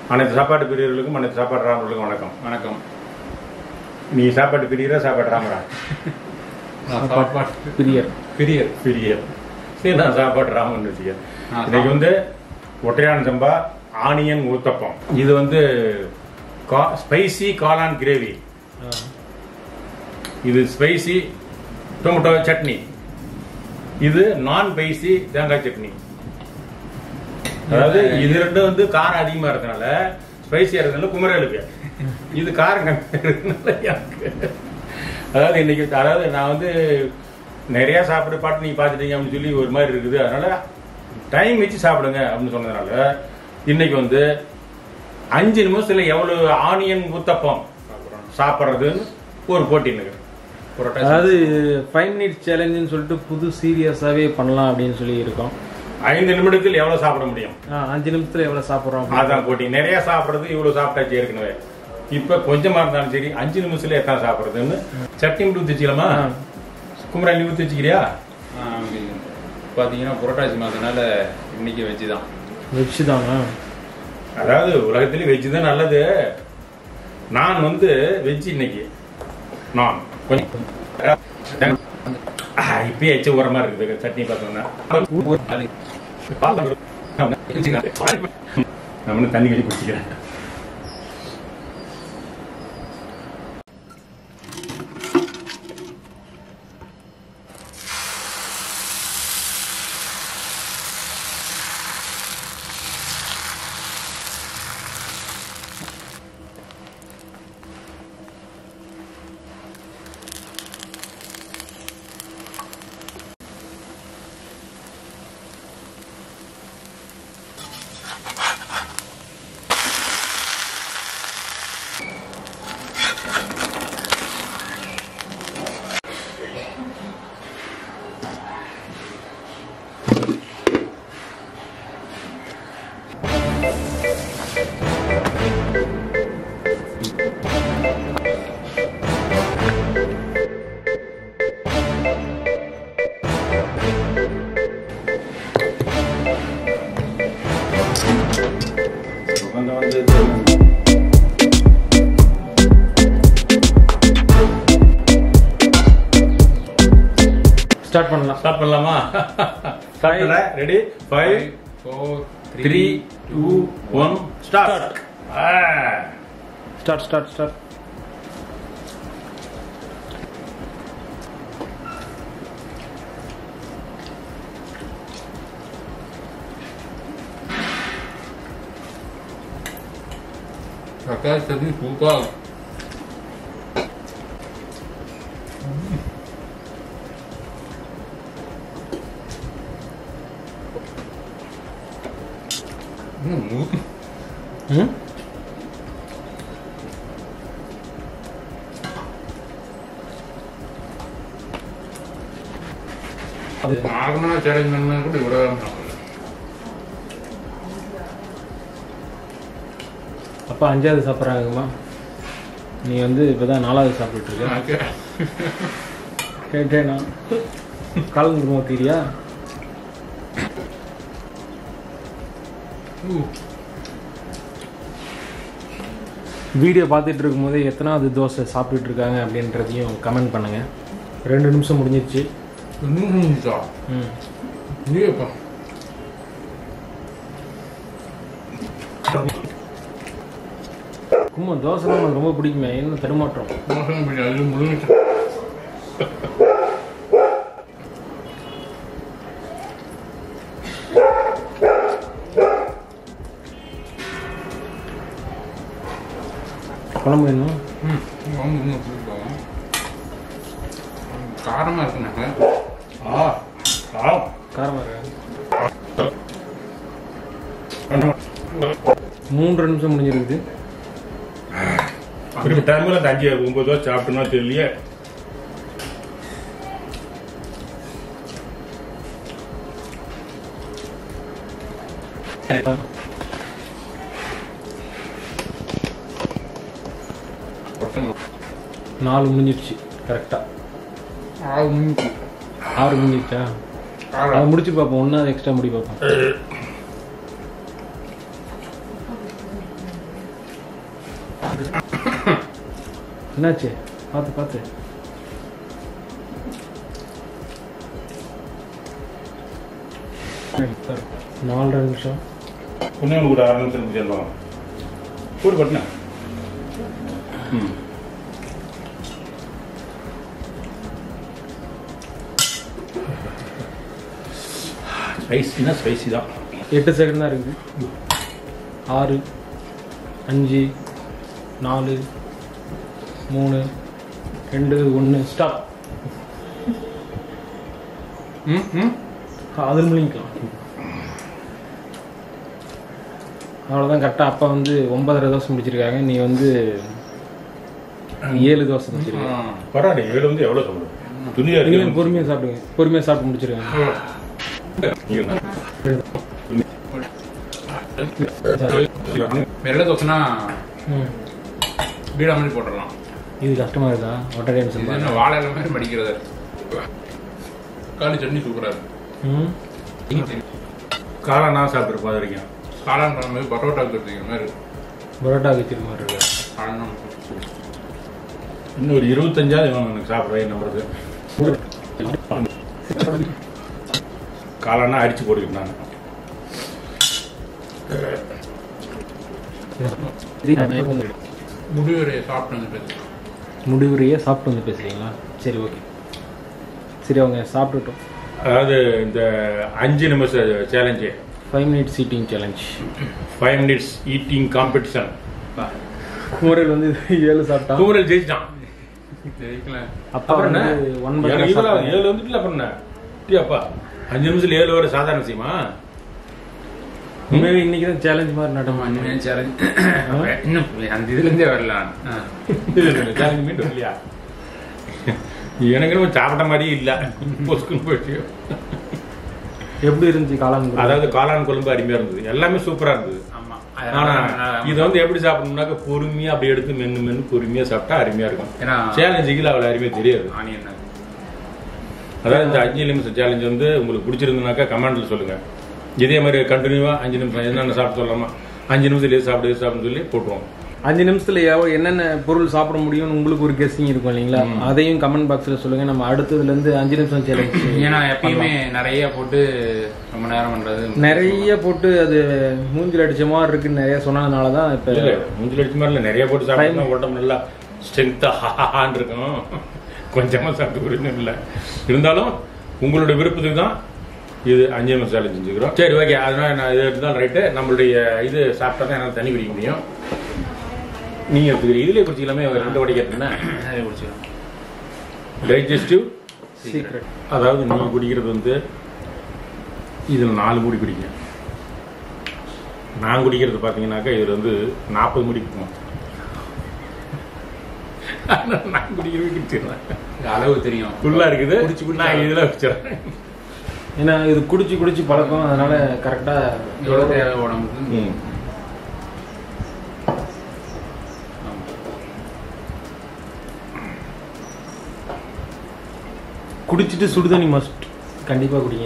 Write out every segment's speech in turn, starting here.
அனைத்து சாப்பாட்டு பிரியர்களுக்கும் அனைத்து சாப்பாடு ராமர்களுக்கும் வணக்கம் வணக்கம் நீ சாப்பாட்டு பிரியரா சாப்பாடு ராமரா நான் சாப்பாட்டு பிரியர் பிரியர் பிரியர் சரி நான் சாப்பாடு ராமன் வச்சுக்க ஆ, இன்னைக்கு வந்து ஒற்றையான் சம்பா ஆனியன் ஊத்தப்பம் இது வந்து ஸ்பைசி காளான் கிரேவி இது ஸ்பைசி டொமேட்டோ சட்னி இது நான் ஸ்பைசி தேங்காய் சட்னி அதாவது இது ரெண்டும் வந்து காரம் அதிகமா இருக்கனால ஸ்பைசியா இருக்கனால குமரலுக்கு இது காரம் கம்மியா இருக்கனால எனக்கு அதாவது இன்னைக்கு அதாவது நான் வந்து நிறைய சாப்பிட்ற பாட்டு நீங்க பார்த்துட்டீங்க அப்படின்னு சொல்லி ஒரு மாதிரி இருக்குது அதனால டைம் வச்சு சாப்பிடுங்க அப்படின்னு சொன்னதுனால இன்னைக்கு வந்து அஞ்சு நிமிஷத்துல எவ்வளவு ஆனியன் ஊத்தப்பம் சாப்பிட்றதுன்னு ஒரு போட்டி எனக்கு புரோட்டா அதாவது ஃபைவ் மினிட்ஸ் சேலஞ்சுன்னு சொல்லிட்டு புது சீரியஸாவே பண்ணலாம் அப்படின்னு சொல்லி இருக்கோம் ஐந்து நிமிடத்தில் எவ்வளவு சாப்பிட முடியும் ஆ, அஞ்சு நிமிஷத்துல எவ்வளவு சாப்பிடுறோம் அதான் போட்டி நிறைய சாப்பிடுறது இவ்வளவு சாப்பிட்டாச்சு ஏற்கனவே இப்ப கொஞ்சமா இருந்தாலும் சரி அஞ்சு நிமிஷத்துல எத்தனை சாப்பிடுறதுன்னு சட்னி மட்டும் ஊத்தி வச்சுக்கலாமா ஆ. குமரன் நீ ஊத்தி வச்சுக்கிறியா பார்த்தீங்கன்னா புரோட்டாசி மாதனால இன்னைக்கு வெஜ்ஜு தான் வெஜ் தாங்க அதாவது உலகத்திலேயே வெஜ் தான் நல்லது நான் வந்து வெஜ் இன்னைக்கு நான் கொஞ்சம் ஆ, இப்பயே எச்ச ஊற மாதிரி இருக்குது சட்னி பார்த்தோம்னா நான் வந்து தண்ணி கட்டி குடிச்சிக்கிறேன் சுகந்தம் வந்து ஸ்டார்ட் பண்ணலாம் ஸ்டார்ட் பண்ணலாமா start ready five four three two one start start start start தக்காளி சட்னி சூப்பர் ம் நார்மலாக சேலஞ்ச் பண்ணா கூட இவ்வளோ அப்பா அஞ்சாவது சாப்பிட்றாங்கம்மா நீ வந்து இப்பதான் நாலாவது சாப்பிட்டுட்டு இருக்க கேட்டேனா காலம் குருமா தீரியா வீடியோ பார்த்துட்டு இருக்கும்போதே எத்தனாவது தோசை சாப்பிட்டுட்டு இருக்காங்க அப்படின்றதையும் கமெண்ட் பண்ணுங்க ரெண்டு நிமிஷம் முடிஞ்சிருச்சு இன்னும் நிமிஷா ம் இல்லையப்பா கும்மா தோசைலாம் உனக்கு ரொம்ப பிடிக்குமே என்ன தடுமாற்றம் மோசம் பண்ணி அது முடிஞ்சிச்சு குழம்பு வேணும் ம் வாங்க இன்னும் கொடுப்பாங்க காரமாக இருக்குனாங்க ஆ ஆ காரமாக இருக்கா மூன்று நிமிஷம் முடிஞ்சிருக்குது குறிப்பிட்ட டைம்ல அந்த அஞ்சு ஒன்பது ரூபா சாப்பிட்டோம்னா தெரியலையே நாலு முடிஞ்சிருச்சு கரெக்டாக ஆறு மணிக்கு ஆறு முடிஞ்சிருச்சா ஆறு அதை முடிச்சு பார்ப்போம் ஒன்றாவது எக்ஸ்ட்ரா முடி பார்ப்போம் என்னாச்சு பார்த்து பார்த்து நாலரை நிமிஷம் புண்ணியம் கூட அரை நிமிஷம் சேர்ந்தோம் கூடு பட்டினேன் ம் ஸ்பைசினா ஸ்பைசி தான் எட்டு செகண்ட் தான் இருக்குது ஆறு அஞ்சு நாலு மூணு ரெண்டு ஒன்று ஸ்டாப் ம் ம் அதில் முழிக்கலாம் அவ்வளோதான் கரெக்டாக அப்பா வந்து ஒன்பதரை தோசை முடிச்சிருக்காங்க நீ வந்து ஏழு தோசை முடிச்சிருக்க பரவாயில்ல ஏழு வந்து எவ்வளோ சொல்லுது துணியா நீங்கள் இருக்கு பொறுமையாக சாப்பிடுங்க பொறுமையாக சாப்பிட்டு முடிச்சிருக்காங்க வெள்ளை தோசைனா ம் பீடா மாதிரி போட்டுடலாம் இது கஷ்டமாக இருக்கா ஒட்டடைன்னு இது சொல்லுவாங்க என்ன வாழை இலை மாதிரி மடிக்கிறது காலி சட்னி சூப்பராக இருக்கு ம் காளான் நான் சாப்பிட்ருப்போம் அது வரைக்கும் காளான் குழம்பு மாதிரி பரோட்டாவுக்கு எடுத்துக்கிற மாதிரி இருக்கு பரோட்டா வச்சிருக்க மாதிரி இருக்கு காளான் இன்னும் ஒரு இருபத்தஞ்சாவது வேணும் எனக்கு சாப்பிட்றேன் நம்புறது காளானா அடிச்சு போட்டுக்கிட்டு நான் முடிவுரையை சாப்பிட்டு வந்து பேசு முடிவுரையே சாப்பிட்டு வந்து பேசுறீங்களா சரி ஓகே சரி அவங்க சாப்பிட்டுட்டோம் அதாவது இந்த அஞ்சு நிமிஷம் challenge five minutes cheating challenge five minutes eating competition குமரல் வந்து ஏழு சாப்பிட்டான் குமரல் ஜெயிச்சிட்டான் ஜெயிக்கல அப்பா அப்புறம் என்ன வந்து ஒன்பது எனக்கு இதுல ஏழு வந்துட்டுல அப்புறம் என்ன டீயாப்பா அஞ்சு நிமிஷத்துல ஏழு வர சாதாரண விஷயமா உண்மையாவே இன்னைக்கு தான் சேலஞ்ச் மாதிரி நடமா இன்னும் சேலஞ்ச் இன்னும் அந்த இதுலேருந்தே வரலாம் ஆ. சேலஞ்சு மீட்டு இல்லையா எனக்கு என்னமோ சாப்பிட்ட மாதிரியே இல்ல பொசுக்குன்னு போயிடுச்சு எப்படி இருந்துச்சு காளான் குருமா? அதாவது காளான் குழம்பு அருமையா இருந்தது எல்லாமே சூப்பரா இருந்தது ஆமா ஆனா அதனால இது வந்து எப்படி சாப்பிடணும்னாக்க பொறுமையா அப்படி எடுத்து மென்னு மென்னு பொறுமையா சாப்பிட்டா அருமையா இருக்கும் ஏன்னா சேலஞ்சுக்கு அவ்வளவு அருமையா தெரியாது ஆனியன் அதாவது இந்த அஞ்சு நிமிஷம் சேலஞ்ச் வந்து உங்களுக்கு பிடிச்சிருந்ததுனாக்கா கமெண்ட்ல சொல்லுங்க இதே மாதிரி கண்டினியூவா அஞ்சு நிமிஷம் என்னென்ன சாப்பிட சொல்லலாமா அஞ்சு நிமிஷத்துல எது சாப்பிடு எது சாப்பிடுன்னு சொல்லி போட்டுருவோம் அஞ்சு நிமிஷத்துல எவ்வளவு என்னென்ன பொருள் சாப்பிட முடியும்னு உங்களுக்கு ஒரு கெஸ்டிங் இருக்கும் இல்லைங்களா அதையும் கமெண்ட் பாக்ஸ்ல சொல்லுங்க நம்ம அடுத்ததுல இருந்து அஞ்சு நிமிஷம் சேலஞ்ச் ஏன்னா எப்பயுமே நிறைய போட்டு ரொம்ப நேரம் பண்றது நிறைய போட்டு அது மூஞ்சில் அடிச்ச மாதிரி இருக்குன்னு நிறைய சொன்னதுனால தான் இப்ப இல்ல மூஞ்சில் அடிச்ச மாதிரி இல்ல நிறைய போட்டு சாப்பிட்டா உடம்பு நல்லா ஸ்ட்ரென்த்தா ஹான்னு இருக்கும் கொஞ்சமா சாப்பிட்டு குடிக்கணும் இல்லை இருந்தாலும் உங்களுடைய விருப்பத்துக்கு தான் இது அஞ்சு நிமிஷம் சேலஞ்ச் செஞ்சுக்கிறோம் சரி ஓகே அதனால நான் இது இருந்தாலும் ரைட்டு நம்மளுடைய இது சாப்பிட்டா தான் என்னால் தண்ணி குடிக்க முடியும் நீங்க எடுத்துக்கிறீங்க இதுலயே குடிச்சிக்கலாமே ரெண்டு வடிக்கிறதுன்னா அதை குடிச்சிடும் டைஜஸ்டிவ் சீக்ரெட் அதாவது நீங்க குடிக்கிறது வந்து இதில் நாலு மூடி குடிங்க நான் குடிக்கிறது பார்த்தீங்கன்னாக்கா இதில் வந்து நாற்பது மூடி குடிக்கும் ஆனா நான் குடிக்கிறவே குடிச்சிடுறேன் அளவு தெரியும் ஃபுல்லாக இருக்குது குடிச்சு குடிச்சு நான் இதில் வச்சிடுறேன் ஏன்னா இது குடிச்சு குடிச்சு பழக்கம் அதனால கரெக்டா எவ்வளவு தேவை உடம்புக்கு ம் குடிச்சிட்டு சுடுதண்ணி மஸ்ட் கண்டிப்பா குடிங்க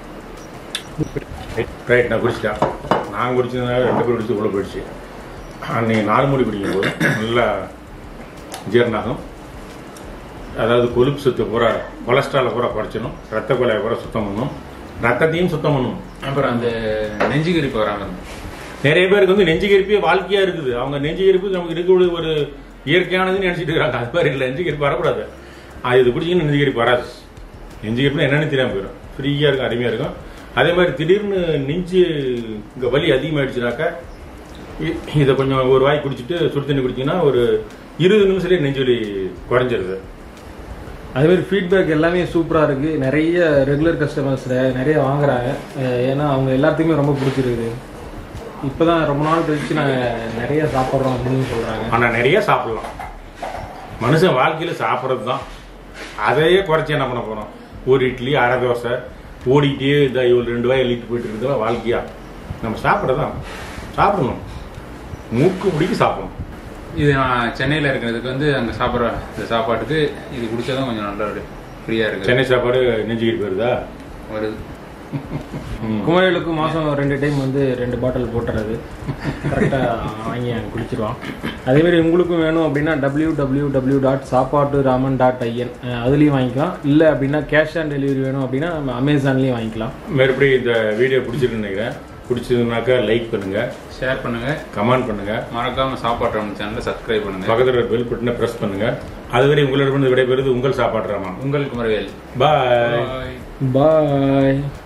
ரைட் நான் குடிச்சிட்டேன் நான் குடிச்சதுனால ரெண்டு பேர் குடிச்சு உள்ள போயிடுச்சு நீங்கள் நாலு மூடி குடிக்கும் போது நல்லா ஜீரணாகும் அதாவது கொழுப்பு சத்து பூரா கொலஸ்ட்ராலை பூரா குறைச்சிடும் ரத்த கொலையை பூரா சுத்தம் பண்ணும் ரத்தத்தையும் சுத்தம் பண்ணும் அப்புறம் அந்த நெஞ்சு கறிப்பு வராம இருக்கும். நிறைய பேருக்கு வந்து நெஞ்சு கரிப்பே வாழ்க்கையா இருக்குது அவங்க நெஞ்சு கரிப்பு நமக்கு இருக்கக்கூடிய ஒரு இயற்கையானதுன்னு நினைச்சிட்டு இருக்காங்க அது மாதிரி இல்லை நெஞ்சு கரிப்பு வரக்கூடாது அது இது குடிச்சிங்கன்னா நெஞ்சு கரிப்பு வராது நெஞ்சு கரிப்பு என்னன்னு தெரியாம போயிடும் ஃப்ரீயா இருக்கும் அருமையா இருக்கும் அதே மாதிரி திடீர்னு நெஞ்சு இங்க வலி அதிகமாயிடுச்சுனாக்கா இ- இதை கொஞ்சம் ஒரு வாய் குடிச்சிட்டு சுடு தண்ணி குடிச்சீங்கன்னா ஒரு இருபது நிமிஷத்துலேயே நெஞ்சு வலி குறைஞ்சிருது அதே மாதிரி ஃபீட்பேக் எல்லாமே சூப்பரா இருக்கு நிறைய ரெகுலர் கஸ்டமர்ஸ் நிறைய வாங்குறாங்க அஹ் ஏன்னா அவங்க எல்லாத்துக்குமே ரொம்ப பிடிச்சிருக்குது இப்பதான் ரொம்ப நாள் கழிச்சு நாங்க நிறைய சாப்பிட்றோம் அப்படின்னு சொல்றாங்க ஆனா நிறைய சாப்பிடலாம் மனுஷன் வாழ்க்கையில சாப்பிட்றது தான் அதையே குறைச்சி என்ன பண்ண போறோம் ஒரு இட்லி அரை தோசை ஓடிக்கிட்டே இந்த இவ்வளோ ரெண்டு வாய் எழுதிட்டு போயிட்டு இருக்கிறதுலாம் வாழ்க்கையா நம்ம சாப்பிடதான் சாப்பிடணும் மூக்கு பிடிக்க சாப்பிடணும் இது நான் சென்னையில இருக்கிறதுக்கு வந்து அங்க சாப்பிட்ற இந்த சாப்பாட்டுக்கு இது குடிச்சாதான் கொஞ்சம் நல்லா ஃப்ரீயா இருக்கு சென்னை சாப்பாடு நெஞ்சுக்கிட்டு போயிருதா வருது குமரவேலுக்கு மாதம் ரெண்டு டைம் வந்து ரெண்டு பாட்டில் போட்டுறது கரெக்டாக வாங்கி அங்க குடிச்சிருவான் அதேமாரி உங்களுக்கும் வேணும் அப்படின்னா டபிள்யூ டபிள்யூ டபிள்யூ டாட் சாப்பாட்டு ராமன் டாட் ஐஎன் அதுலேயும் வாங்கிக்கலாம் இல்லை அப்படின்னா கேஷ் ஆன் டெலிவரி வேணும் அப்படின்னா நம்ம அமேசான்லேயும் வாங்கிக்கலாம் மறுபடியும் இந்த வீடியோ பிடிச்சிருக்குன்னு நினைக்கிறேன் பிடிச்சதுனாக்கா லைக் பண்ணுங்க ஷேர் பண்ணுங்க கமெண்ட் பண்ணுங்க மறக்காம சாப்பாட்டு ராமன் சேனலை சப்ஸ்கிரைப் பண்ணுங்க பக்கத்தில் பெல் பட்டனை பிரஸ் பண்ணுங்க அதுவரை உங்களிடமிருந்து விடைபெறுவது உங்கள் சாப்பாடு ராமன் உங்கள் குமரவேல் பாய் பாய் பாய்